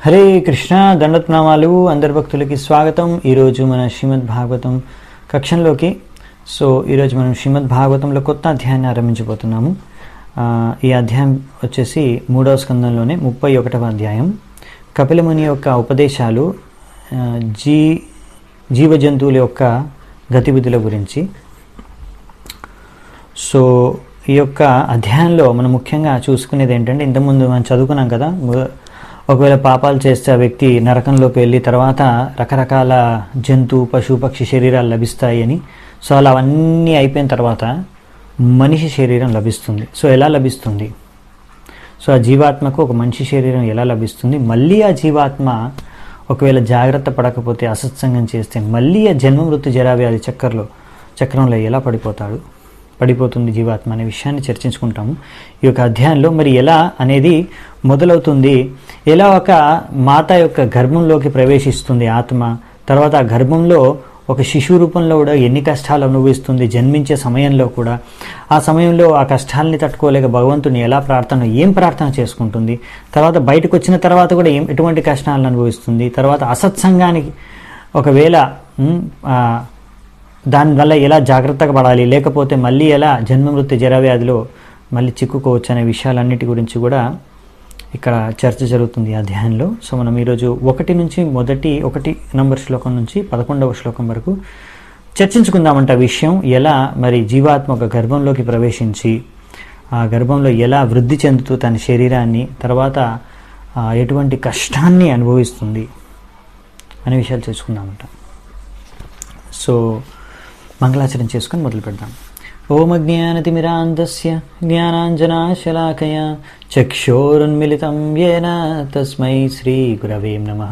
హరే కృష్ణ దండత్నామాలు అందరి భక్తులకి స్వాగతం ఈరోజు మన శ్రీమద్ భాగవతం కక్షంలోకి సో ఈరోజు మనం శ్రీమద్ భాగవతంలో కొత్త అధ్యాయాన్ని ఆరంభించబోతున్నాము ఆ, ఈ అధ్యాయం వచ్చేసి మూడవ స్కందంలోనే ముప్పై ఒకటవ అధ్యాయం కపిలముని యొక్క ఉపదేశాలు ఆ, జీ జీవజంతువుల యొక్క గతివిధుల గురించి సో ఈ యొక్క అధ్యాయంలో మనం ముఖ్యంగా చూసుకునేది ఏంటంటే ఇంతకుముందు మనం చదువుకున్నాం కదా ము- ఒకవేళ పాపాలు చేస్తే ఆ వ్యక్తి నరకంలోకి వెళ్ళి తర్వాత రకరకాల జంతు పశు పక్షి శరీరాలు లభిస్తాయి అని సో అలా అవన్నీ అయిపోయిన తర్వాత మనిషి శరీరం లభిస్తుంది సో ఎలా లభిస్తుంది సో ఆ జీవాత్మకు ఒక మనిషి శరీరం ఎలా లభిస్తుంది మళ్ళీ ఆ జీవాత్మ ఒకవేళ జాగ్రత్త పడకపోతే అసత్సంగం చేస్తే మళ్ళీ ఆ జన్మ మృత్యు జరావ్యాధి చక్రంలో చక్రంలో ఎలా పడిపోతాడు పడిపోతుంది జీవాత్మ అనే విషయాన్ని చర్చించుకుంటాము ఈ యొక్క అధ్యాయంలో మరి ఎలా అనేది మొదలవుతుంది ఎలా ఒక మాత యొక్క గర్భంలోకి ప్రవేశిస్తుంది ఆత్మ తర్వాత ఆ గర్భంలో ఒక శిశు రూపంలో కూడా ఎన్ని కష్టాలు అనుభవిస్తుంది జన్మించే సమయంలో కూడా ఆ సమయంలో ఆ కష్టాలని తట్టుకోలేక భగవంతుని ఎలా ప్రార్థన ఏం ప్రార్థన చేసుకుంటుంది తర్వాత బయటకు వచ్చిన తర్వాత కూడా ఏం ఎటువంటి కష్టాలను అనుభవిస్తుంది తర్వాత అసత్సంగానికి ఒకవేళ ఉమ్, ఆ, దానివల్ల ఎలా జాగ్రత్తగా పడాలి లేకపోతే మళ్ళీ ఎలా జన్మ మృత్యు జరవ్యాధిలో మళ్ళీ చిక్కుకోవచ్చు అనే విషయాలన్నిటి గురించి కూడా ఇక్కడ చర్చ జరుగుతుంది ఈ అధ్యాయంలో సో మనం ఈరోజు ఒకటి నుంచి మొదటి ఒకటి నంబర్ శ్లోకం నుంచి పదకొండవ శ్లోకం వరకు చర్చించుకుందామంట ఆ విషయం ఎలా మరి జీవాత్మ ఒక గర్భంలోకి ప్రవేశించి ఆ గర్భంలో ఎలా వృద్ధి చెందుతూ తన శరీరాన్ని తర్వాత ఆ, ఎటువంటి కష్టాన్ని అనుభవిస్తుంది అనే విషయాలు తెలుసుకుందామంట సో మంగళాచరణ చేసుకొని మొదలు పెడదాం ఓం అజ్ఞానతిమిరాంతస్య జ్ఞానాంజనాశలాకయ చక్షోరున్మిళితం येन తస్మై శ్రీగురవే నమ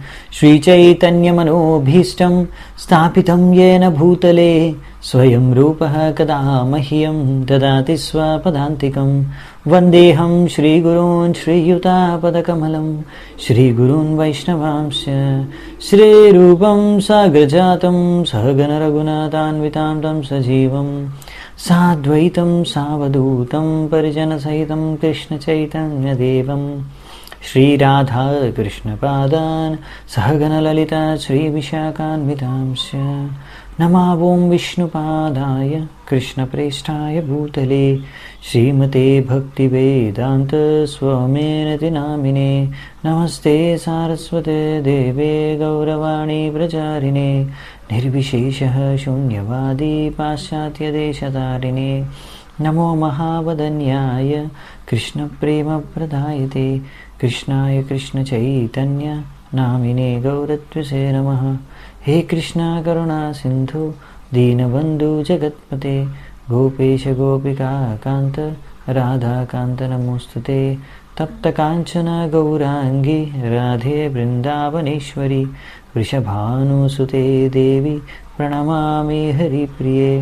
శ్రీచైతన్యమనోభీష్టం స్థాపితం येन భూతలే స్వయం రూపः కదా మह्यं దదాతి స్వపదాంతికం వందేహం శ్రీగురూన్ శ్రీయుతాపదకమలం శ్రీగురూన్ వైష్ణవాంశ శ్రీరూపం సాగ్రజాతం సహగణరఘునాథాన్వితాం తం సజీవం సాద్వైతం సావధూతం పరిజనసహితం కృష్ణచైతన్యదేవం శ్రీరాధా కృష్ణపాదాన్ సహగణలలిత శ్రీవిశాఖాన్వితాంశ నమావోం విష్ణుపాదాయ కృష్ణప్రేష్టాయ భూతలే శ్రీమతే భక్తివేదాంత స్వమేనతి నామినే నమస్తే సారస్వతే దేవే గౌరవాణి ప్రచారిణే నిర్విశేష శూన్యవాदी పాశ్చాత్యదేశతారిణే నమో మహావదన్యాయ కృష్ణప్రేమప్రదాయతే కృష్ణాయ కృష్ణచైతన్య నామినే గౌరత్వసే నమ హే కృష్ణ కరుణా సింధు దీనబంధు జగత్పతే గోపేశ గోపికా కాంత రాధాకాంత నమోస్తుతే తప్త కాంచన గౌరాంగి రాధే బృందావనేశ్వరి వృషభానుసుతే దేవి ప్రణమామి హరిప్రియే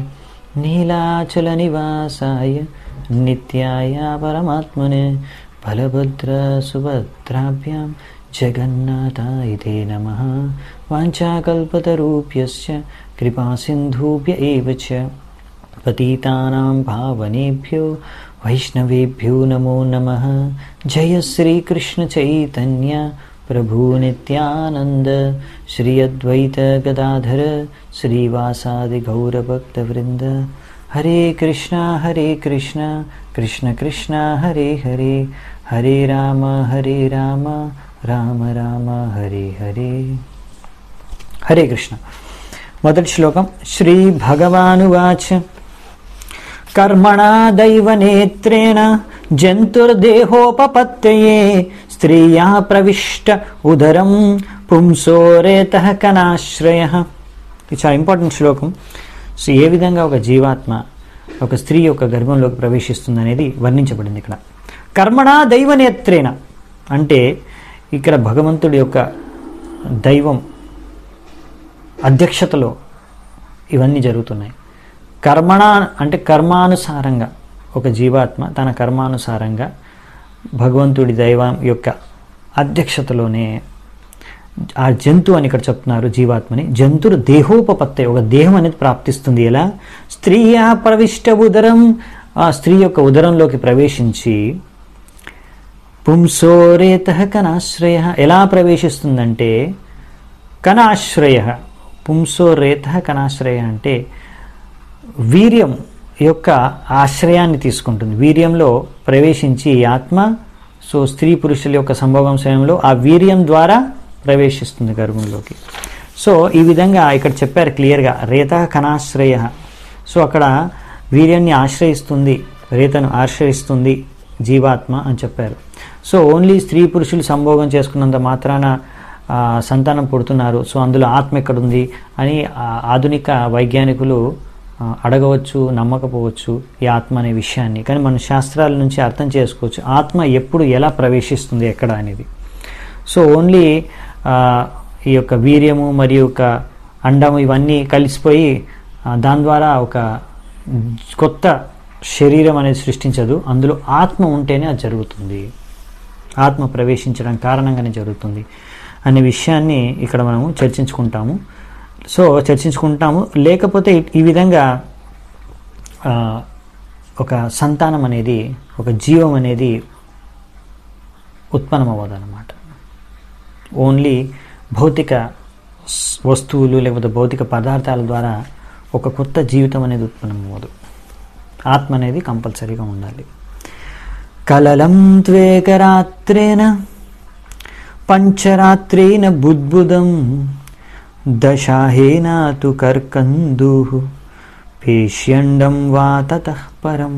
నీలాచలనివాసాయ నిత్యాయ పరమాత్మనే బలభద్రసుభద్రాభ్యాం జగన్నాథాయ తే నమ వాంఛాకల్పతరూప్యశ్చ కృపాసింధూభ్య ఏవ చ పతితానాం పావనేభ్యో వైష్ణవేభ్యో నమో నమః జయ శ్రీకృష్ణ చైతన్య ప్రభు నిత్యానంద శ్రీ అద్వైత గదాధర శ్రీవాసాది గౌరభక్తవృంద హరే కృష్ణ హరే కృష్ణ కృష్ణ కృష్ణ హరే హరే హరే రామ హరే రామ రామ రామ హరే హరే హరే కృష్ణ మొదటి శ్లోకం శ్రీ భగవానువాచ కర్మణా దైవనేత్రేణ జంతుర్దేహోపపత్తయే స్త్రీయా ప్రవిష్ట ఉదరం పుంసోరేత కనాశ్రయ ఇది చాలా ఇంపార్టెంట్ శ్లోకం సో ఏ విధంగా ఒక జీవాత్మ ఒక స్త్రీ యొక్క గర్భంలోకి ప్రవేశిస్తుంది అనేది వర్ణించబడింది ఇక్కడ కర్మణా దైవనేత్రేణ అంటే ఇక్కడ భగవంతుడి యొక్క దైవం అధ్యక్షతలో ఇవన్నీ జరుగుతున్నాయి కర్మణ అంటే కర్మానుసారంగా ఒక జీవాత్మ తన కర్మానుసారంగా భగవంతుడి దైవం యొక్క అధ్యక్షతలోనే ఆ జంతు అని ఇక్కడ చెప్తున్నారు జీవాత్మని జంతురు దేహోపపత్తే ఒక దేహం అనేది ప్రాప్తిస్తుంది ఎలా స్త్రీయా ప్రవిష్ట ఉదరం ఆ స్త్రీ యొక్క ఉదరంలోకి ప్రవేశించి పుంసోరేత కనాశ్రయ ఎలా ప్రవేశిస్తుందంటే కనాశ్రయ పుంసోరేత కనాశ్రయ అంటే వీర్యం యొక్క ఆశ్రయాన్ని తీసుకుంటుంది వీర్యంలో ప్రవేశించి ఈ ఆత్మ సో స్త్రీ పురుషుల యొక్క సంభోగం సమయంలో ఆ వీర్యం ద్వారా ప్రవేశిస్తుంది గర్భంలోకి సో ఈ విధంగా ఇక్కడ చెప్పారు క్లియర్గా రేత కనాశ్రయ సో అక్కడ వీర్యాన్ని ఆశ్రయిస్తుంది రేతను ఆశ్రయిస్తుంది జీవాత్మ అని చెప్పారు సో ఓన్లీ స్త్రీ పురుషులు సంభోగం చేసుకున్నంత మాత్రాన ఆ, సంతానం పుడుతున్నారు సో అందులో ఆత్మ ఎక్కడుంది అని ఆ, ఆధునిక వైజ్ఞానికులు ఆ, అడగవచ్చు నమ్మకపోవచ్చు ఈ ఆత్మ అనే విషయాన్ని కానీ మన శాస్త్రాల నుంచి అర్థం చేసుకోవచ్చు ఆత్మ ఎప్పుడు ఎలా ప్రవేశిస్తుంది ఎక్కడ అనేది సో ఓన్లీ ఆ, ఈ యొక్క వీర్యము మరియు ఒక అండము ఇవన్నీ కలిసిపోయి ఆ, దాని ద్వారా ఒక కొత్త శరీరం అనేది సృష్టించదు అందులో ఆత్మ ఉంటేనే అది జరుగుతుంది ఆత్మ ప్రవేశించడం కారణంగానే జరుగుతుంది అనే విషయాన్ని ఇక్కడ మనము చర్చించుకుంటాము సో చర్చించుకుంటాము లేకపోతే ఈ- ఈ విధంగా ఆ, ఒక సంతానం అనేది ఒక జీవం అనేది ఉత్పన్నం అవ్వదు అనమాట ఓన్లీ భౌతిక స్- వస్తువులు లేకపోతే భౌతిక పదార్థాల ద్వారా ఒక కొత్త జీవితం అనేది ఉత్పన్నం అవ్వదు ఆత్మ అనేది కంపల్సరీగా ఉండాలి కలలం త్వేకరాత్రేన పంచరాత్రేన బుద్బుదం దశాహేన తు కర్కందు పేష్యండం వా తతః పరం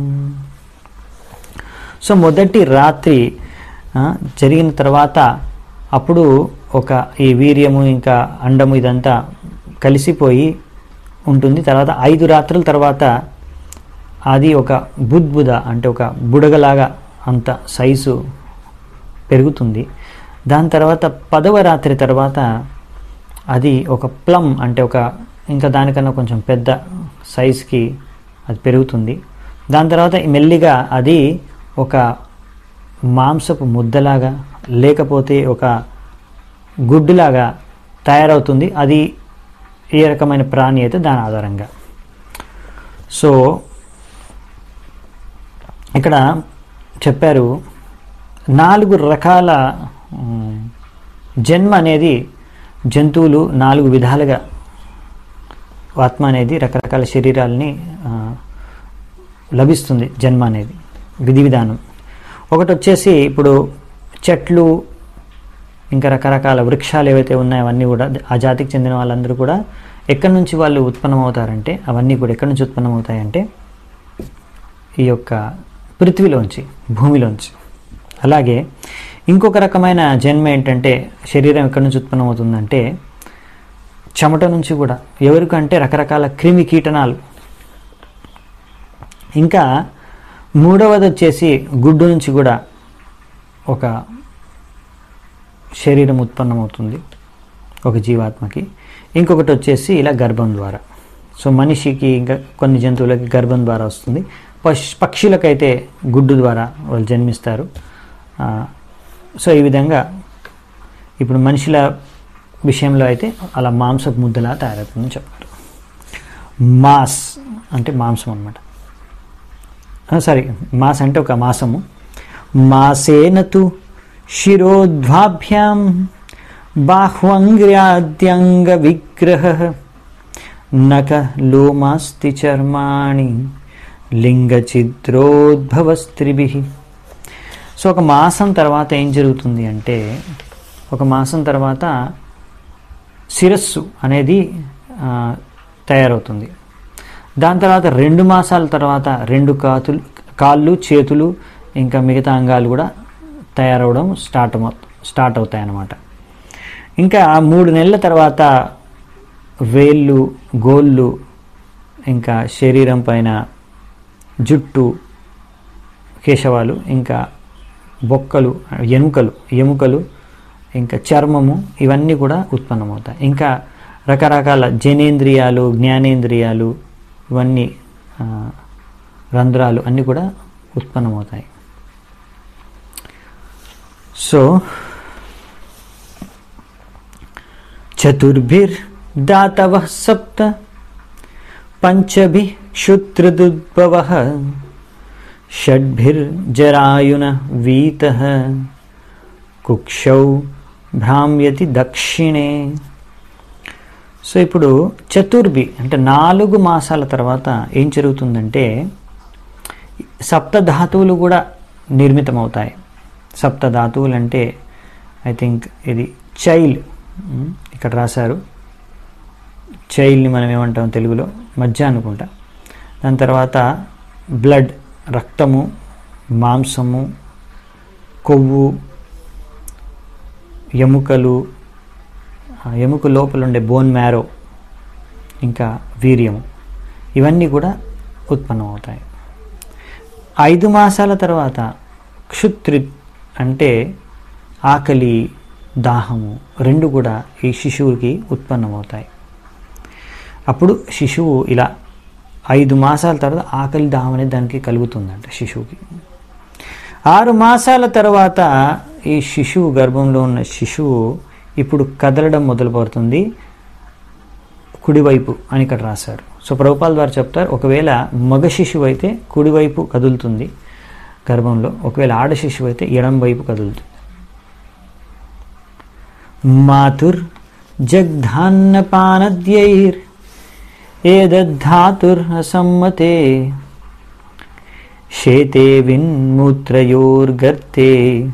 సో మొదటి రాత్రి ఆ, జరిగిన తర్వాత అప్పుడు ఒక ఈ వీర్యము ఇంకా అండము ఇదంతా కలిసిపోయి ఉంటుంది తర్వాత ఐదు రాత్రుల తర్వాత అది ఒక బుద్బుద అంటే ఒక బుడగలాగా అంత సైజు పెరుగుతుంది దాని తర్వాత పదవ రాత్రి తర్వాత అది ఒక ప్లమ్ అంటే ఒక ఇంకా దానికన్నా కొంచెం పెద్ద సైజ్కి అది పెరుగుతుంది దాని తర్వాత మెల్లిగా అది ఒక మాంసపు ముద్దలాగా లేకపోతే ఒక గుడ్డులాగా తయారవుతుంది అది ఏ రకమైన ప్రాణి అయితే దాని ఆధారంగా సో ఇక్కడ చెప్పారు నాలుగు రకాల ఉమ్, జన్మ అనేది జంతువులు నాలుగు విధాలుగా ఆత్మ అనేది రకరకాల శరీరాలని ఆ, లభిస్తుంది జన్మ అనేది విధి విధానం ఒకటి వచ్చేసి ఇప్పుడు చెట్లు ఇంకా రకరకాల వృక్షాలు ఏవైతే ఉన్నాయో అవన్నీ కూడా ఆ జాతికి చెందిన వాళ్ళందరూ కూడా ఎక్కడి నుంచి వాళ్ళు ఉత్పన్నం అవుతారంటే అవన్నీ కూడా ఎక్కడి నుంచి ఉత్పన్నం అవుతాయంటే ఈ యొక్క పృథ్వీలోంచి భూమిలోంచి అలాగే ఇంకొక రకమైన జన్మ ఏంటంటే శరీరం ఎక్కడి నుంచి ఉత్పన్నం అవుతుందంటే చెమట నుంచి కూడా ఎవరికంటే రకరకాల క్రిమి కీటనాలు ఇంకా మూడవది వచ్చేసి గుడ్డు నుంచి కూడా ఒక శరీరం ఉత్పన్నమవుతుంది ఒక జీవాత్మకి ఇంకొకటి వచ్చేసి ఇలా గర్భం ద్వారా సో మనిషికి ఇంకా కొన్ని జంతువులకి గర్భం ద్వారా వస్తుంది పశ్ పక్షులకైతే గుడ్డు ద్వారా వాళ్ళు జన్మిస్తారు ఆ, సో ఈ విధంగా ఇప్పుడు మనుషుల విషయంలో అయితే అలా మాంసపు ముద్దలా తయారవుతుందని చెప్పారు మాస్ అంటే మాంసం అనమాట సారీ మాస్ అంటే ఒక మాసము మాసేనతు శిరోద్వాభ్యాం బాహ్వంగ్ర్యాద్యంగ విగ్రహ నక లోమాస్తి చర్మాణి లింగచిద్రోద్భవస్త్రిభి సో ఒక మాసం తర్వాత ఏం జరుగుతుంది అంటే ఒక మాసం తర్వాత శిరస్సు అనేది ఆ, తయారవుతుంది దాని తర్వాత రెండు మాసాల తర్వాత రెండు కాతులు కాళ్ళు చేతులు ఇంకా మిగతా అంగాలు కూడా తయారవడం స్టార్ట్ అవ- స్టార్ట్ అవుతాయి అన్నమాట ఇంకా మూడు నెలల తర్వాత వేళ్ళు గోళ్ళు ఇంకా శరీరం పైన జుట్టు కేశవాలు ఇంకా బొక్కలు ఎముకలు ఎముకలు ఇంకా చర్మము ఇవన్నీ కూడా ఉత్పన్నమవుతాయి ఇంకా రకరకాల జనేంద్రియాలు జ్ఞానేంద్రియాలు ఇవన్నీ ఆ, రంధ్రాలు అన్నీ కూడా ఉత్పన్నమవుతాయి సో చతుర్భిర్దాతవ సప్త పంచభి క్షుత్రదుద్భవ షడ్భిర్జరాయున వీత కుక్షౌ భ్రామ్యతి దక్షిణే సో ఇప్పుడు చతుర్భి అంటే నాలుగు మాసాల తర్వాత ఏం జరుగుతుందంటే సప్త ధాతువులు కూడా నిర్మితమవుతాయి సప్త ధాతువులు అంటే ఐ థింక్ ఇది చైల్ ఉమ్, ఇక్కడ రాశారు చైల్డ్ని మనం ఏమంటాం తెలుగులో మజ్జ అనుకుంటా దాని తర్వాత బ్లడ్ రక్తము మాంసము కొవ్వు ఎముకలు ఆ ఎముక లోపల ఉండే బోన్ మ్యారో ఇంకా వీర్యము ఇవన్నీ కూడా ఉత్పన్నమవుతాయి ఐదు మాసాల తర్వాత క్షుత్రి అంటే ఆకలి దాహము రెండు కూడా ఈ శిశువుకి ఉత్పన్నమవుతాయి అప్పుడు శిశువు ఇలా ఐదు మాసాల తర్వాత ఆకలి దాహం అనేది దానికి కలుగుతుందంట శిశువుకి ఆరు మాసాల తర్వాత ఈ శిశువు గర్భంలో ఉన్న శిశువు ఇప్పుడు కదలడం మొదలు పెడుతుంది కుడివైపు అని ఇక్కడ రాశారు సో ప్రభుపాల్ ద్వారా చెప్తారు ఒకవేళ మగ శిశువు అయితే కుడివైపు కదులుతుంది గర్భంలో ఒకవేళ ఆడ శిశువు అయితే ఎడం వైపు కదులుతుంది మాతుర్ జగ్ధాన్నపానద్యైర్ ఏదద్ధాతుర్సమ్మతే శేతే విన్మూత్రయోర్గర్తే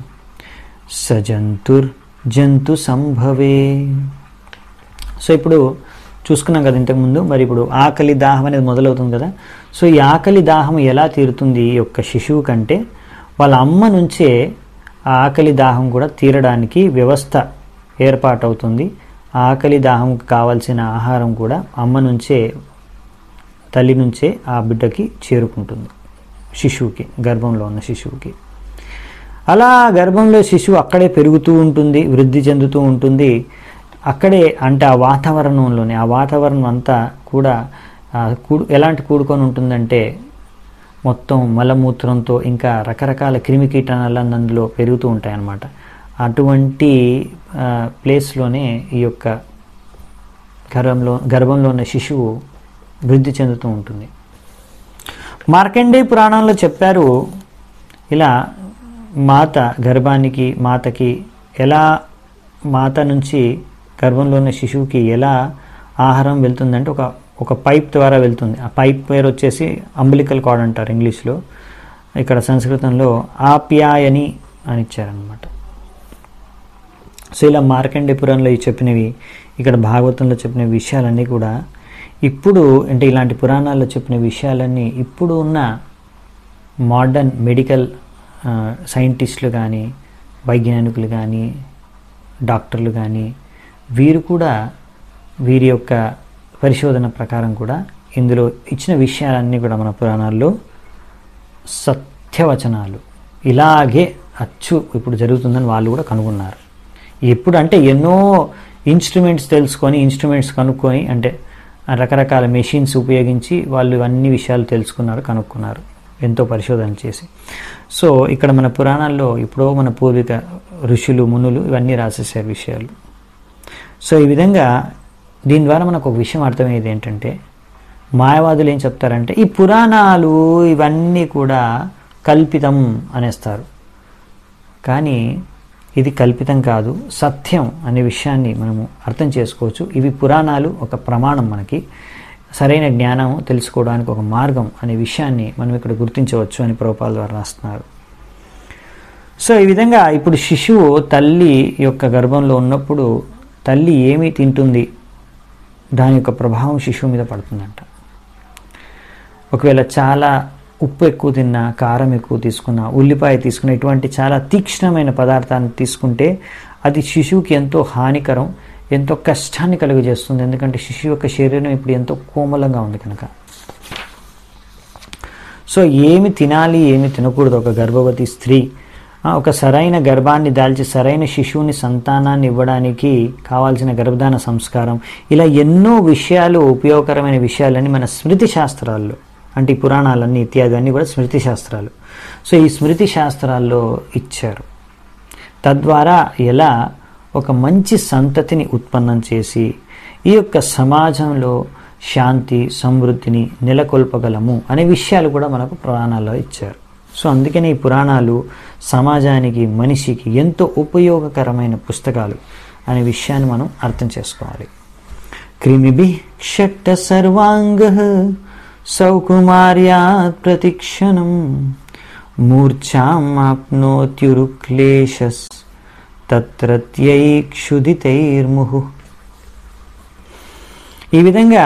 సజంతుర్ జంతు సంభవే సో ఇప్పుడు చూసుకున్నాం కదా ఇంతకుముందు మరి ఇప్పుడు ఆకలి దాహం అనేది మొదలవుతుంది కదా సో ఈ ఆకలి దాహం ఎలా తీరుతుంది ఈ యొక్క శిశువు కంటే వాళ్ళ అమ్మ నుంచే ఆ ఆకలి దాహం కూడా తీరడానికి వ్యవస్థ ఏర్పాటవుతుంది ఆ ఆకలి దాహంకి కావాల్సిన ఆహారం కూడా అమ్మ నుంచే తల్లి నుంచే ఆ బిడ్డకి చేరుకుంటుంది శిశువుకి గర్భంలో ఉన్న శిశువుకి అలా గర్భంలో శిశువు అక్కడే పెరుగుతూ ఉంటుంది వృద్ధి చెందుతూ ఉంటుంది అక్కడే అంటే ఆ వాతావరణంలోనే ఆ వాతావరణం అంతా కూడా ఆ, కూడు ఎలాంటి కూడుకొని ఉంటుందంటే మొత్తం మలమూత్రంతో ఇంకా రకరకాల క్రిమి కీటకాలు అందులో పెరుగుతూ ఉంటాయి అన్నమాట అటువంటి ఆ, ప్లేస్లోనే ఈ యొక్క గర్భంలో గర్భంలో ఉన్న శిశువు వృద్ధి చెందుతూ ఉంటుంది మార్కండే పురాణంలో చెప్పారు ఇలా మాత గర్భానికి మాతకి ఎలా మాత నుంచి గర్భంలో ఉన్న శిశువుకి ఎలా ఆహారం వెళ్తుందంటే ఒక ఒక పైప్ ద్వారా వెళ్తుంది ఆ పైప్ పేరు వచ్చేసి అంబలికల్ కార్డ్ అంటారు ఇంగ్లీష్లో ఇక్కడ సంస్కృతంలో ఆప్యాయని అని ఇచ్చారనమాట సో ఇలా మార్కండే పురాణంలో ఈ చెప్పినవి ఇక్కడ భాగవతంలో చెప్పిన విషయాలన్నీ కూడా ఇప్పుడు అంటే ఇలాంటి పురాణాల్లో చెప్పిన విషయాలన్నీ ఇప్పుడు ఉన్న మోడర్న్ మెడికల్ ఆ, సైంటిస్టులు కానీ వైజ్ఞానికులు కానీ డాక్టర్లు కానీ వీరు కూడా వీరి యొక్క పరిశోధన ప్రకారం కూడా ఇందులో ఇచ్చిన విషయాలన్నీ కూడా మన పురాణాల్లో సత్యవచనాలు ఇలాగే అచ్చు ఇప్పుడు జరుగుతుందని వాళ్ళు కూడా కనుగొన్నారు ఎప్పుడు అంటే ఎన్నో ఇన్స్ట్రుమెంట్స్ తెలుసుకొని ఇన్స్ట్రుమెంట్స్ కనుక్కొని అంటే రకరకాల మెషిన్స్ ఉపయోగించి వాళ్ళు అన్ని విషయాలు తెలుసుకున్నారు కనుక్కున్నారు ఎంతో పరిశోధన చేసి సో ఇక్కడ మన పురాణాల్లో ఇప్పుడో మన పూర్వీక ఋషులు మునులు ఇవన్నీ రాసేసారు విషయాలు సో ఈ విధంగా దీని ద్వారా మనకు ఒక విషయం అర్థమయ్యేది ఏంటంటే మాయవాదులు ఏం చెప్తారంటే ఈ పురాణాలు ఇవన్నీ కూడా కల్పితం అనేస్తారు కానీ ఇది కల్పితం కాదు సత్యం అనే విషయాన్ని మనము అర్థం చేసుకోవచ్చు ఇవి పురాణాలు ఒక ప్రమాణం మనకి సరైన జ్ఞానం తెలుసుకోవడానికి ఒక మార్గం అనే విషయాన్ని మనం ఇక్కడ గుర్తించవచ్చు అని ప్రభుపాల ద్వారా రాస్తున్నారు సో ఈ విధంగా ఇప్పుడు శిశువు తల్లి యొక్క గర్భంలో ఉన్నప్పుడు తల్లి ఏమి తింటుంది దాని యొక్క ప్రభావం శిశువు మీద పడుతుందంట ఒకవేళ చాలా ఉప్పు ఎక్కువ తిన్నా కారం ఎక్కువ తీసుకున్నా ఉల్లిపాయ తీసుకున్న ఇటువంటి చాలా తీక్ష్ణమైన పదార్థాన్ని తీసుకుంటే అది శిశువుకి ఎంతో హానికరం ఎంతో కష్టాన్ని కలుగజేస్తుంది ఎందుకంటే శిశువు యొక్క శరీరం ఇప్పుడు ఎంతో కోమలంగా ఉంది కనుక సో ఏమి తినాలి ఏమి తినకూడదు ఒక గర్భవతి స్త్రీ ఆ, ఒక సరైన గర్భాన్ని దాల్చి సరైన శిశువుని సంతానాన్ని ఇవ్వడానికి కావాల్సిన గర్భధాన సంస్కారం ఇలా ఎన్నో విషయాలు ఉపయోగకరమైన విషయాలన్నీ మన స్మృతి శాస్త్రాల్లో అంటే ఈ పురాణాలన్నీ ఇత్యాది అన్నీ కూడా స్మృతి శాస్త్రాలు సో ఈ స్మృతి శాస్త్రాల్లో ఇచ్చారు తద్వారా ఎలా ఒక మంచి సంతతిని ఉత్పన్నం చేసి ఈ యొక్క సమాజంలో శాంతి సమృద్ధిని నెలకొల్పగలము అనే విషయాలు కూడా మనకు పురాణాల్లో ఇచ్చారు సో అందుకనే ఈ పురాణాలు సమాజానికి మనిషికి ఎంతో ఉపయోగకరమైన పుస్తకాలు అనే విషయాన్ని మనం అర్థం చేసుకోవాలి క్రిమిభి క్షట్ట సర్వాంగ సౌకుమార్యాత్ ప్రతిక్షణం మూర్ఛామాప్నోత్యురుక్లేశస్ తత్రత్యైక్షుదితైర్ముహు ఈ విధంగా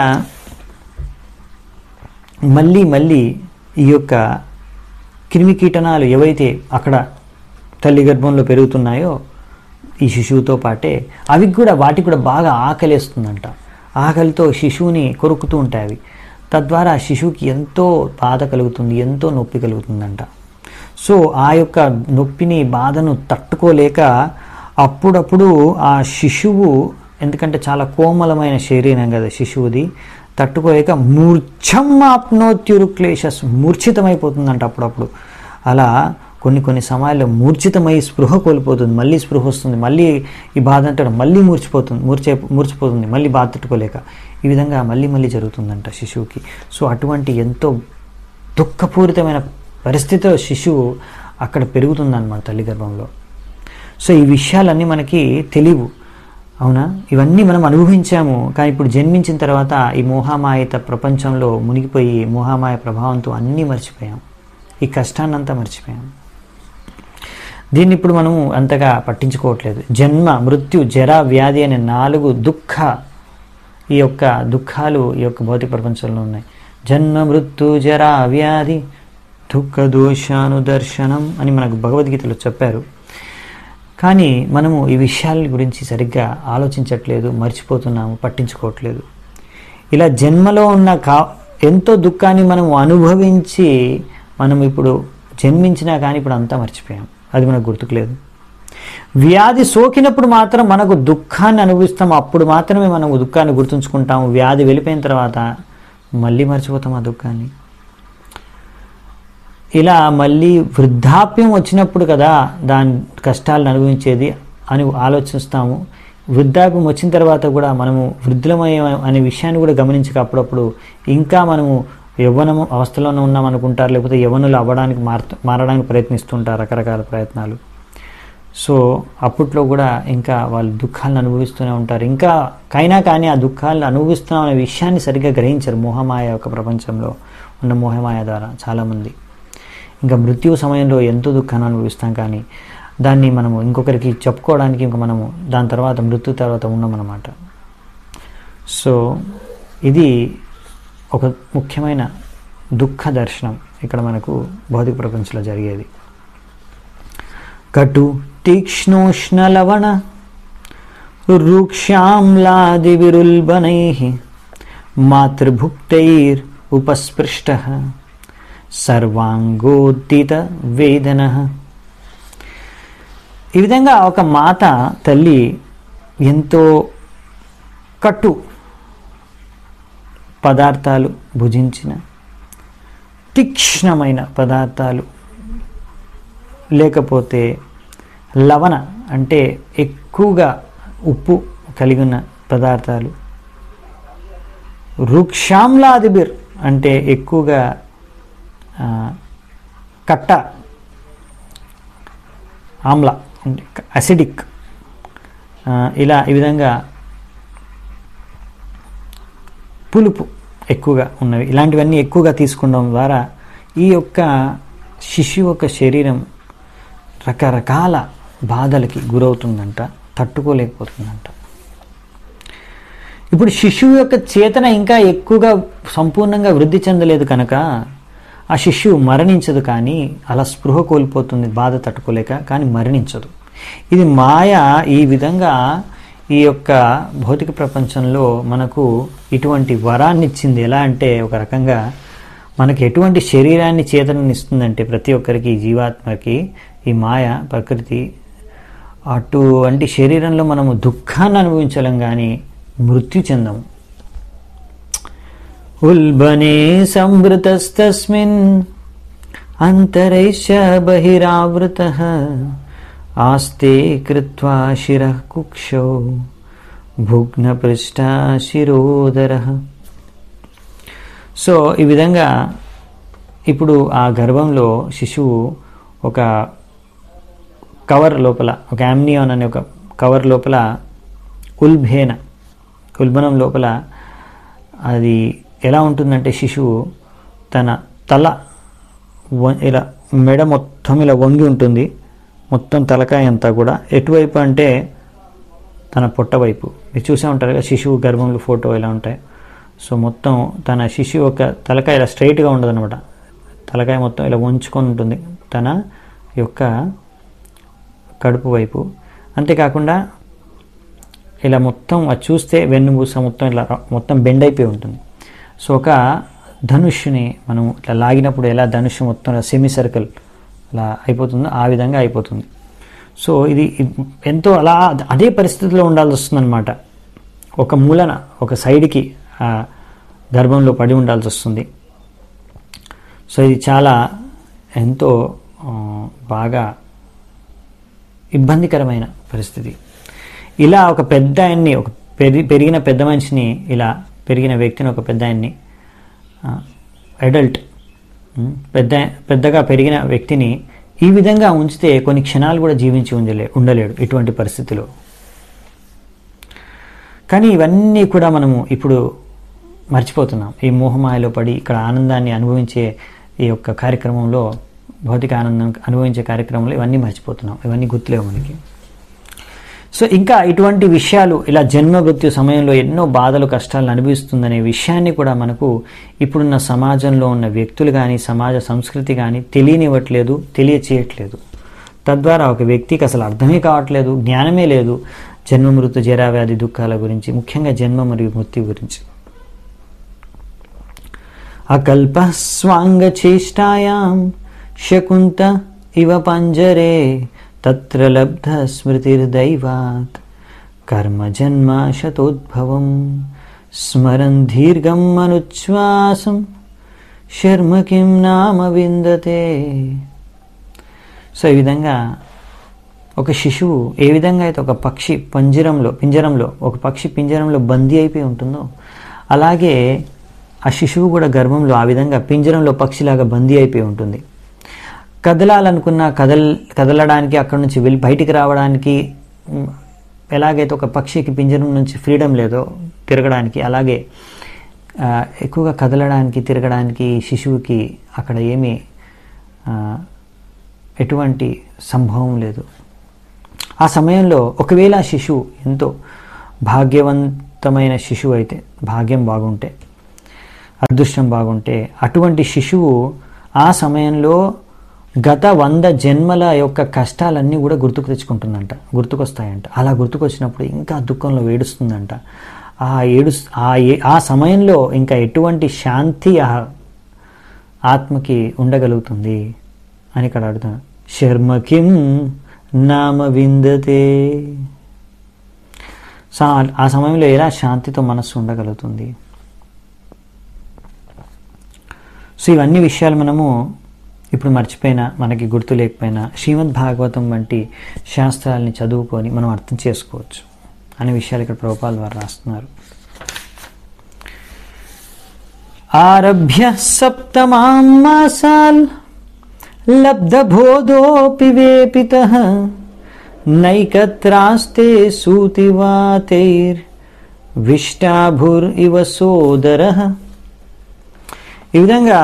మళ్ళీ మళ్ళీ ఈ యొక్క క్రిమి కీటనాలు ఏవైతే అక్కడ తల్లి గర్భంలో పెరుగుతున్నాయో ఈ శిశువుతో పాటే అవి కూడా వాటికి కూడా బాగా ఆకలేస్తుందంట ఆకలితో శిశువుని కొరుకుతూ ఉంటాయి అవి తద్వారా ఆ శిశువుకి ఎంతో బాధ కలుగుతుంది ఎంతో నొప్పి కలుగుతుందంట సో ఆ యొక్క నొప్పిని బాధను తట్టుకోలేక అప్పుడప్పుడు ఆ శిశువు ఎందుకంటే చాలా కోమలమైన శరీరం కదా శిశువుది తట్టుకోలేక మూర్ఛమాప్నోత్యురుక్లేశస్ మూర్ఛితమైపోతుందంట అప్పుడప్పుడు అలా కొన్ని కొన్ని సమయాల్లో మూర్ఛితమై స్పృహ కోల్పోతుంది మళ్ళీ స్పృహ వస్తుంది మళ్ళీ ఈ బాధ అంటాడు మళ్ళీ మూర్చిపోతుంది మూర్చే మూర్చిపోతుంది మళ్ళీ బాధ తట్టుకోలేక ఈ విధంగా మళ్ళీ మళ్ళీ జరుగుతుందంట శిశువుకి సో అటువంటి ఎంతో దుఃఖపూరితమైన పరిస్థితిలో శిశువు అక్కడ పెరుగుతుందన్నమాట తల్లి గర్భంలో సో ఈ విషయాలన్నీ మనకి తెలియవు అవునా ఇవన్నీ మనం అనుభవించాము కానీ ఇప్పుడు జన్మించిన తర్వాత ఈ మోహమాయిత ప్రపంచంలో మునిగిపోయి మోహమాయ ప్రభావంతో అన్నీ మర్చిపోయాం ఈ కష్టాన్నంతా మర్చిపోయాం దీన్ని ఇప్పుడు మనం అంతగా పట్టించుకోవట్లేదు జన్మ మృత్యు జర వ్యాధి అనే నాలుగు దుఃఖ ఈ యొక్క దుఃఖాలు ఈ యొక్క భౌతిక ప్రపంచంలో ఉన్నాయి జన్మ మృత్యు జర వ్యాధి దుఃఖ దోషానుదర్శనం అని మనకు భగవద్గీతలో చెప్పారు కానీ మనము ఈ విషయాల గురించి సరిగ్గా ఆలోచించట్లేదు మర్చిపోతున్నాము పట్టించుకోవట్లేదు ఇలా జన్మలో ఉన్న కా ఎంతో దుఃఖాన్ని మనం అనుభవించి మనం ఇప్పుడు జన్మించినా కానీ ఇప్పుడు అంతా మర్చిపోయాం అది మనకు గుర్తుకులేదు వ్యాధి సోకినప్పుడు మాత్రం మనకు దుఃఖాన్ని అనుభవిస్తాం అప్పుడు మాత్రమే మనం దుఃఖాన్ని గుర్తుంచుకుంటాము వ్యాధి వెళ్ళిపోయిన తర్వాత మళ్ళీ మర్చిపోతాం ఆ దుఃఖాన్ని ఇలా మళ్ళీ వృద్ధాప్యం వచ్చినప్పుడు కదా దాని కష్టాలను అనుభవించేది అని ఆలోచిస్తాము వృద్ధాప్యం వచ్చిన తర్వాత కూడా మనము వృద్ధులమయ్యే అనే విషయాన్ని కూడా గమనించక అప్పుడప్పుడు ఇంకా మనము యవ్వనం అవస్థలోనే ఉన్నాం అనుకుంటారు లేకపోతే యవ్వనులు అవ్వడానికి మార్ మారడానికి ప్రయత్నిస్తుంటారు రకరకాల ప్రయత్నాలు సో అప్పట్లో కూడా ఇంకా వాళ్ళు దుఃఖాలను అనుభవిస్తూనే ఉంటారు ఇంకా కైనా కానీ ఆ దుఃఖాలను అనుభవిస్తున్నాం అనే విషయాన్ని సరిగ్గా గ్రహించరు మోహమాయ యొక్క ప్రపంచంలో ఉన్న మోహమాయ ద్వారా చాలామంది ఇంకా మృత్యు సమయంలో ఎంతో దుఃఖాన్ని అనుభవిస్తాం కానీ దాన్ని మనము ఇంకొకరికి చెప్పుకోవడానికి ఇంకా మనము దాని తర్వాత మృత్యు తర్వాత ఉన్నామన్నమాట సో ఇది ఒక ముఖ్యమైన దుఃఖ దర్శనం ఇక్కడ మనకు భౌతిక ప్రపంచంలో జరిగేది కటు తీక్ష్ణోష్ణ లవణ రూక్ష్యామ్లాది విరుల్బనై మాతృభుక్తైర్ ఉపస్పృష్ట సర్వాంగోద్దిత వేదన ఈ విధంగా ఒక మాత తల్లి ఎంతో కట్టు పదార్థాలు భుజించిన తీక్ష్ణమైన పదార్థాలు లేకపోతే లవణ అంటే ఎక్కువగా ఉప్పు కలిగి ఉన్న పదార్థాలు వృక్షామ్లాదిబిర్ అంటే ఎక్కువగా ఆ, కట్ట ఆమ్ల అంటే అసిడిక్ ఇలా ఈ విధంగా పులుపు ఎక్కువగా ఉన్నవి ఇలాంటివన్నీ ఎక్కువగా తీసుకోవడం ద్వారా ఈ యొక్క శిశువు యొక్క శరీరం రకరకాల బాధలకి గురవుతుందంట తట్టుకోలేకపోతుందంట ఇప్పుడు శిశువు యొక్క చేతన ఇంకా ఎక్కువగా సంపూర్ణంగా వృద్ధి చెందలేదు కనుక ఆ శిశువు మరణించదు కానీ అలా స్పృహ కోల్పోతుంది బాధ తట్టుకోలేక కానీ మరణించదు ఇది మాయ ఈ విధంగా ఈ యొక్క భౌతిక ప్రపంచంలో మనకు ఇటువంటి వరాన్ని ఇచ్చింది ఎలా అంటే ఒక రకంగా మనకి ఎటువంటి శరీరాన్ని చేతననిస్తుందంటే ప్రతి ఒక్కరికి ఈ జీవాత్మకి ఈ మాయ ప్రకృతి అటువంటి శరీరంలో మనము దుఃఖాన్ని అనుభవించలేం కానీ మృత్యు చెందము ఉల్బనే సంవృతస్తస్మిన్ అంతరైష బహిరావృత ఆస్తే కృత్వా శిరః కుక్షౌ భుగ్నపృష్ఠా శిరోదర సో ఈ విధంగా ఇప్పుడు ఆ గర్భంలో శిశువు ఒక కవర్ లోపల ఒక యామ్నియాన్ అనే ఒక కవర్ లోపల ఉల్భేన ఉల్బణం లోపల అది ఎలా ఉంటుందంటే శిశువు తన తల వ- ఇలా మెడ మొత్తం ఇలా వంగి ఉంటుంది మొత్తం తలకాయ అంతా కూడా ఎటువైపు అంటే తన పొట్ట వైపు మీరు చూసే ఉంటారు కదా శిశువు గర్భంలో ఫోటో ఎలా ఉంటాయి సో మొత్తం తన శిశువు యొక్క తలకాయ ఇలా స్ట్రైట్గా ఉండదు తలకాయ మొత్తం ఇలా వంచుకొని ఉంటుంది తన యొక్క కడుపు వైపు అంతేకాకుండా ఇలా మొత్తం అది చూస్తే వెన్నుపూస మొత్తం ఇలా ర- మొత్తం బెండ్ అయిపోయి ఉంటుంది సో ఒక ధనుష్ని మనం ఇట్లా లాగినప్పుడు ఎలా ధనుష్ మొత్తం సెమీ సర్కిల్ అలా అయిపోతుందో ఆ విధంగా అయిపోతుంది సో ఇది ఎంతో అలా అదే పరిస్థితిలో ఉండాల్సి వస్తుందన్నమాట ఒక మూలన ఒక సైడ్కి ఆ గర్భంలో పడి ఉండాల్సి వస్తుంది సో ఇది చాలా ఎంతో ఆ, బాగా ఇబ్బందికరమైన పరిస్థితి ఇలా ఒక పెద్ద ఆయన్ని ఒక పెరి పెరిగిన పెద్ద మనిషిని ఇలా పెరిగిన వ్యక్తిని ఒక పెద్ద ఆయన్ని అడల్ట్ పెద్ద పెద్దగా పెరిగిన వ్యక్తిని ఈ విధంగా ఉంచితే కొన్ని క్షణాలు కూడా జీవించి ఉండలే ఉండలేడు ఇటువంటి పరిస్థితిలో కానీ ఇవన్నీ కూడా మనము ఇప్పుడు మర్చిపోతున్నాం ఈ మోహమాయలో పడి ఇక్కడ ఆనందాన్ని అనుభవించే ఈ యొక్క కార్యక్రమంలో భౌతిక ఆనందం అనుభవించే కార్యక్రమంలో ఇవన్నీ మర్చిపోతున్నాం ఇవన్నీ గుర్తులేవు మనకి సో ఇంకా ఇటువంటి విషయాలు ఇలా జన్మ మృత్యు సమయంలో ఎన్నో బాధలు కష్టాలను అనుభవిస్తుందనే విషయాన్ని కూడా మనకు ఇప్పుడున్న సమాజంలో ఉన్న వ్యక్తులు కానీ సమాజ సంస్కృతి కానీ తెలియనివ్వట్లేదు తెలియచేయట్లేదు తద్వారా ఒక వ్యక్తికి అసలు అర్థమే కావట్లేదు జ్ఞానమే లేదు జన్మ మృత్యు జరావ్యాధి దుఃఖాల గురించి ముఖ్యంగా జన్మ మరియు మృత్యు గురించి అకల్ప స్వాంగచేష్టాయాం శకుంత ఇవ పంజరే తత్ర లబ్ధ స్మృతిర్దైవాత్ కర్మ జన్మ శతోద్భవం స్మరన్ దీర్ఘం అనుచ్ఛ్వాసం శర్మ కిం నామ విందతే సో ఈ విధంగా ఒక శిశువు ఏ విధంగా అయితే ఒక పక్షి పంజరంలో పింజరంలో ఒక పక్షి పింజరంలో బందీ అయిపోయి ఉంటుందో అలాగే ఆ శిశువు కూడా గర్భంలో ఆ విధంగా పింజరంలో పక్షిలాగా బందీ అయిపోయి ఉంటుంది కదలాలనుకున్న కదల్ కదలడానికి అక్కడి నుంచి వెళ్ళి బయటికి రావడానికి ఉమ్, ఎలాగైతే ఒక పక్షికి పింజరం నుంచి ఫ్రీడమ్ లేదో తిరగడానికి అలాగే ఆ, ఎక్కువగా కదలడానికి తిరగడానికి శిశువుకి అక్కడ ఏమీ ఆ, ఎటువంటి సంభవం లేదు ఆ సమయంలో ఒకవేళ ఆ శిశువు ఎంతో భాగ్యవంతమైన శిశువు అయితే భాగ్యం బాగుంటే అదృష్టం బాగుంటే అటువంటి శిశువు ఆ సమయంలో గత వంద జన్మల యొక్క కష్టాలన్నీ కూడా గుర్తుకు తెచ్చుకుంటుందంట గుర్తుకొస్తాయంట అలా గుర్తుకొచ్చినప్పుడు ఇంకా దుఃఖంలో ఏడుస్తుందంట ఆ ఏడు ఆ ఏ- ఆ సమయంలో ఇంకా ఎటువంటి శాంతి ఆ ఆత్మకి ఉండగలుగుతుంది అని ఇక్కడ అడుగుతాను శర్మ కిం నామ విందతే సో ఆ- ఆ సమయంలో ఎలా శాంతితో మనస్సు ఉండగలుగుతుంది సో ఇవన్నీ విషయాలు మనము ఇప్పుడు మర్చిపోయినా మనకి గుర్తు లేకపోయినా శ్రీమద్ భాగవతం వంటి శాస్త్రాలని చదువుకొని మనం అర్థం చేసుకోవచ్చు అనే విషయాలు ఇక్కడ ప్రభుపాల్ వారు రాస్తున్నారు ఆరభ్య సప్తమాం మాసాల్ లబ్ధబోధోపి వేపిత నైకత్రాస్తే సూతివాతైర్ విష్టాభుర్ ఇవ సోదర ఈ విధంగా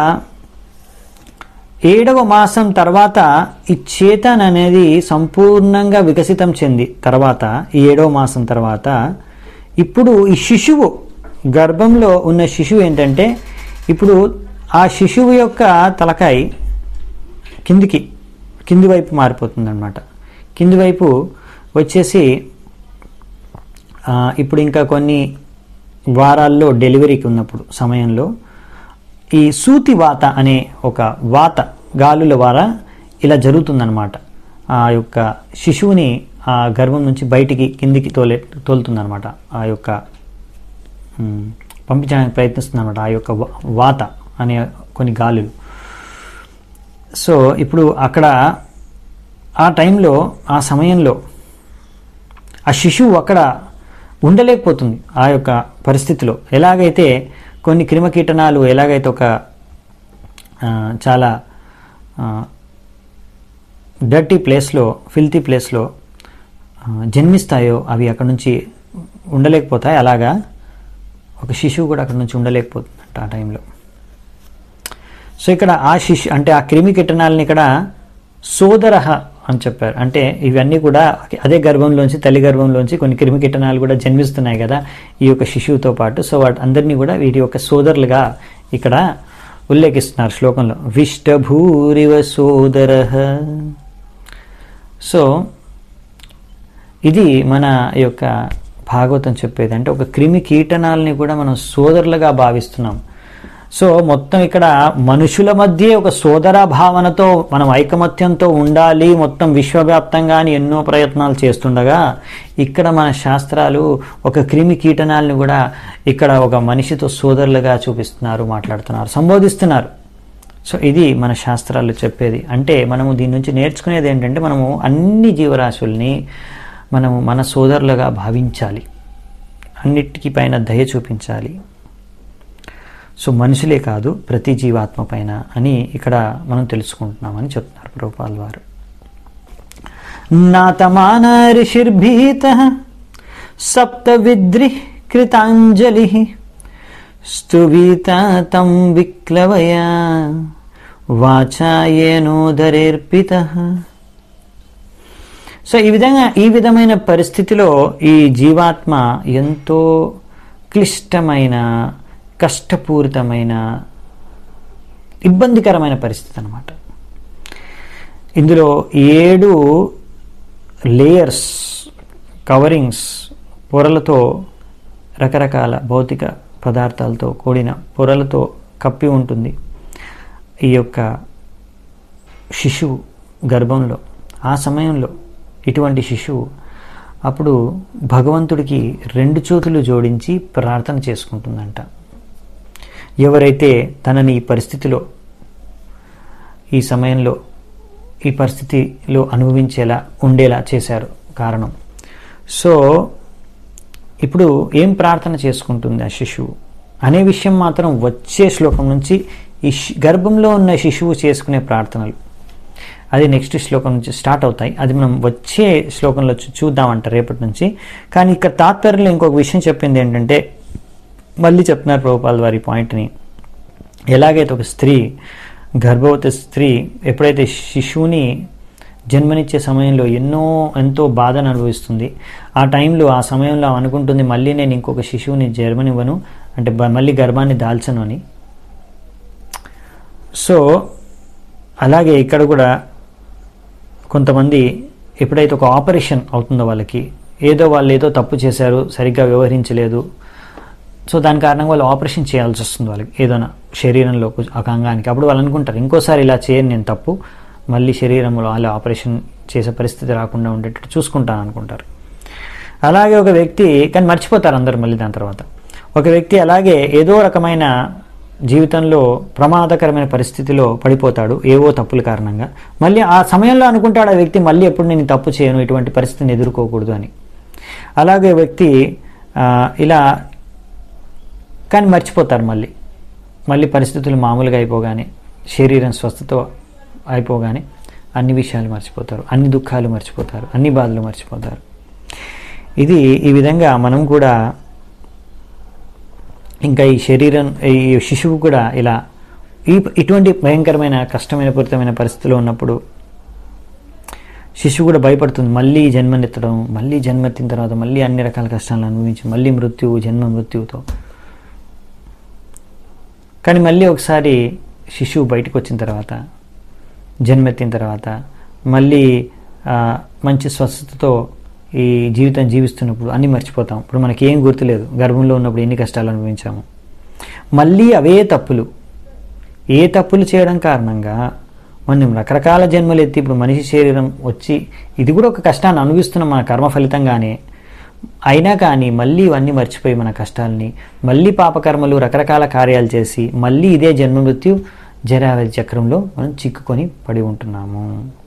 ఏడవ మాసం తర్వాత ఈ చేతన్ అనేది సంపూర్ణంగా వికసితం చెంది తర్వాత ఈ ఏడవ మాసం తర్వాత ఇప్పుడు ఈ శిశువు గర్భంలో ఉన్న శిశువు ఏంటంటే ఇప్పుడు ఆ శిశువు యొక్క తలకాయ కిందికి కింది వైపు మారిపోతుంది అనమాట కింది వైపు వచ్చేసి ఆ, ఇప్పుడు ఇంకా కొన్ని వారాల్లో డెలివరీకి ఉన్నప్పుడు సమయంలో ఈ సూతి వాత అనే ఒక వాత గాలుల ద్వారా ఇలా జరుగుతుందన్నమాట ఆ యొక్క శిశువుని ఆ గర్భం నుంచి బయటికి కిందికి తోలే తోలుతుందన్నమాట ఆ యొక్క ఉమ్, పంపించడానికి ప్రయత్నిస్తుందన్నమాట ఆ యొక్క వా- వాత అనే కొన్ని గాలులు సో ఇప్పుడు అక్కడ ఆ టైంలో ఆ సమయంలో ఆ శిశువు అక్కడ ఉండలేకపోతుంది ఆ యొక్క పరిస్థితిలో ఎలాగైతే కొన్ని క్రిమకీటనాలు ఎలాగైతే ఒక ఆ, చాలా డర్టీ ప్లేస్లో ఫిల్తీ ప్లేస్లో జన్మిస్తాయో అవి అక్కడ నుంచి ఉండలేకపోతాయి అలాగా ఒక శిశువు కూడా అక్కడ నుంచి ఉండలేకపోతుందంట ఆ టైంలో సో ఇక్కడ ఆ శిశు అంటే ఆ క్రిమి కిటనాలని ఇక్కడ సోదరహ అని చెప్పారు అంటే ఇవన్నీ కూడా అదే గర్భంలోంచి తల్లి గర్భంలోంచి కొన్ని క్రిమి కిటనాలు కూడా జన్మిస్తున్నాయి కదా ఈ యొక్క శిశువుతో పాటు సో వాటి అందరినీ కూడా వీటి యొక్క సోదరులుగా ఇక్కడ ఉల్లేఖిస్తున్నారు శ్లోకంలో విష్టభూరివ సోదర సో ఇది మన యొక్క భాగవతం చెప్పేది అంటే ఒక క్రిమి కీటనాలని కూడా మనం సోదరులుగా భావిస్తున్నాం సో మొత్తం ఇక్కడ మనుషుల మధ్య ఒక సోదర భావనతో మనం ఐకమత్యంతో ఉండాలి మొత్తం విశ్వవ్యాప్తంగా అని ఎన్నో ప్రయత్నాలు చేస్తుండగా ఇక్కడ మన శాస్త్రాలు ఒక క్రిమి కీటనాలని కూడా ఇక్కడ ఒక మనిషితో సోదరులుగా చూపిస్తున్నారు మాట్లాడుతున్నారు సంబోధిస్తున్నారు సో ఇది మన శాస్త్రాలు చెప్పేది అంటే మనము దీని నుంచి నేర్చుకునేది ఏంటంటే మనము అన్ని జీవరాశుల్ని మనము మన సోదరులుగా భావించాలి అన్నిటికీ పైన దయ చూపించాలి సో మనుషులే కాదు ప్రతి జీవాత్మ పైన అని ఇక్కడ మనం తెలుసుకుంటున్నామని చెప్తున్నారు ప్రభుపాల్ వారు నాతమాన ఋషిర్భీత సప్త విద్రి కృతాంజలి స్తువీత తం విక్లవయ వాచాయేనోదరేర్పిత సో ఈ విధంగా ఈ విధమైన పరిస్థితిలో ఈ జీవాత్మ ఎంతో క్లిష్టమైన కష్టపూరితమైన ఇబ్బందికరమైన పరిస్థితి అనమాట ఇందులో ఏడు లేయర్స్ కవరింగ్స్ పొరలతో రకరకాల భౌతిక పదార్థాలతో కూడిన పొరలతో కప్పి ఉంటుంది ఈ యొక్క శిశువు గర్భంలో ఆ సమయంలో ఇటువంటి శిశువు అప్పుడు భగవంతుడికి రెండు చేతులు జోడించి ప్రార్థన చేసుకుంటుందంట ఎవరైతే తనని ఈ పరిస్థితిలో ఈ సమయంలో ఈ పరిస్థితిలో అనుభవించేలా ఉండేలా చేశారు కారణం సో ఇప్పుడు ఏం ప్రార్థన చేసుకుంటుంది ఆ శిశువు అనే విషయం మాత్రం వచ్చే శ్లోకం నుంచి ఈ శి- గర్భంలో ఉన్న శిశువు చేసుకునే ప్రార్థనలు అది నెక్స్ట్ శ్లోకం నుంచి స్టార్ట్ అవుతాయి అది మనం వచ్చే శ్లోకంలో చూ- చూద్దామంట రేపటి నుంచి కానీ ఇక్కడ తాత్పర్యంలో ఇంకొక విషయం చెప్పింది ఏంటంటే మళ్ళీ చెప్తున్నారు ప్రభుపాల్ వారి పాయింట్ని ఎలాగైతే ఒక స్త్రీ గర్భవతి స్త్రీ ఎప్పుడైతే శిశువుని జన్మనిచ్చే సమయంలో ఎన్నో ఎంతో బాధను అనుభవిస్తుంది ఆ టైంలో ఆ సమయంలో ఆమె అనుకుంటుంది మళ్ళీ నేను ఇంకొక శిశువుని జన్మనివ్వను అంటే బ- మళ్ళీ గర్భాన్ని దాల్చను అని సో అలాగే ఇక్కడ కూడా కొంతమంది ఎప్పుడైతే ఒక ఆపరేషన్ అవుతుందో వాళ్ళకి ఏదో వాళ్ళు ఏదో తప్పు చేశారు సరిగ్గా వ్యవహరించలేదు సో దాని కారణంగా వాళ్ళు ఆపరేషన్ చేయాల్సి వస్తుంది వాళ్ళకి ఏదైనా శరీరంలో కొంచెం ఒక అంగానికి అప్పుడు వాళ్ళు అనుకుంటారు ఇంకోసారి ఇలా చేయను నేను తప్పు మళ్ళీ శరీరంలో వాళ్ళు ఆపరేషన్ చేసే పరిస్థితి రాకుండా ఉండేటట్టు చూసుకుంటాను అనుకుంటారు అలాగే ఒక వ్యక్తి కానీ మర్చిపోతారు అందరు మళ్ళీ దాని తర్వాత ఒక వ్యక్తి అలాగే ఏదో రకమైన జీవితంలో ప్రమాదకరమైన పరిస్థితిలో పడిపోతాడు ఏవో తప్పుల కారణంగా మళ్ళీ ఆ సమయంలో అనుకుంటాడు ఆ వ్యక్తి మళ్ళీ ఎప్పుడు నేను ఈ తప్పు చేయను ఇటువంటి పరిస్థితిని ఎదుర్కోకూడదు అని అలాగే వ్యక్తి ఆ, ఇలా కానీ మర్చిపోతారు మళ్ళీ మళ్ళీ పరిస్థితులు మామూలుగా అయిపోగానే శరీరం స్వస్థతో అయిపోగానే అన్ని విషయాలు మర్చిపోతారు అన్ని దుఃఖాలు మర్చిపోతారు అన్ని బాధలు మర్చిపోతారు ఇది ఈ విధంగా మనం కూడా ఇంకా ఈ శరీరం ఈ శిశువు కూడా ఇలా ఈ ఇటువంటి భయంకరమైన కష్టమైన పూరితమైన పరిస్థితిలో ఉన్నప్పుడు శిశువు కూడా భయపడుతుంది మళ్ళీ జన్మనెత్తడం మళ్ళీ జన్మెత్తిన తర్వాత మళ్ళీ అన్ని రకాల కష్టాలను అనుభవించి మళ్ళీ మృత్యువు జన్మ మృత్యువుతో కానీ మళ్ళీ ఒకసారి శిశువు బయటకు వచ్చిన తర్వాత జన్మెత్తిన తర్వాత మళ్ళీ ఆ, మంచి స్వస్థతతో ఈ జీవితం జీవిస్తున్నప్పుడు అన్నీ మర్చిపోతాం ఇప్పుడు మనకి ఏం గుర్తులేదు గర్భంలో ఉన్నప్పుడు ఎన్ని కష్టాలు అనుభవించాము మళ్ళీ అవే తప్పులు ఏ తప్పులు చేయడం కారణంగా మనం రకరకాల జన్మలు ఎత్తి ఇప్పుడు మనిషి శరీరం వచ్చి ఇది కూడా ఒక కష్టాన్ని అనుభవిస్తున్నాం మన కర్మ ఫలితంగానే అయినా కానీ మళ్ళీ ఇవన్నీ మర్చిపోయి మన కష్టాలని మళ్ళీ పాపకర్మలు రకరకాల కార్యాలు చేసి మళ్ళీ ఇదే జన్మ మృత్యు జరావధి చక్రంలో మనం చిక్కుకొని పడి ఉంటున్నాము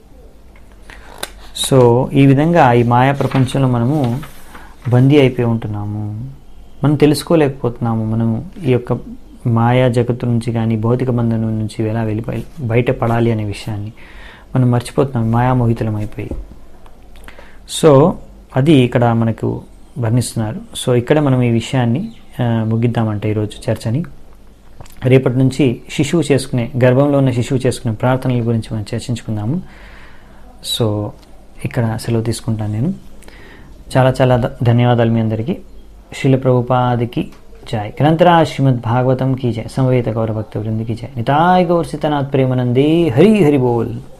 సో ఈ విధంగా ఈ మాయా ప్రపంచంలో మనము బందీ అయిపోయి ఉంటున్నాము మనం తెలుసుకోలేకపోతున్నాము మనం ఈ యొక్క మాయా జగత్తు నుంచి కానీ భౌతిక బంధనం నుంచి ఎలా వెళ్ళిపోయి బయటపడాలి అనే విషయాన్ని మనం మర్చిపోతున్నాం మాయామోహితులం అయిపోయి సో అది ఇక్కడ మనకు వర్ణిస్తున్నారు సో ఇక్కడ మనం ఈ విషయాన్ని ఆ, ముగిద్దామంటే ఈరోజు చర్చని రేపటి నుంచి శిశువు చేసుకునే గర్భంలో ఉన్న శిశువు చేసుకునే ప్రార్థనల గురించి మనం చర్చించుకుందాము సో ఇక్కడ సెలవు తీసుకుంటాను నేను చాలా చాలా ధ- ధన్యవాదాలు మీ అందరికీ శిల ప్రభుపాదికి జై గ్రంథరా శ్రీమద్ భాగవతం की जय समवेत गौर भक्त वृंद की जय निताय गौर सीतानाथ प्रेमानंदी हरि हरि बोल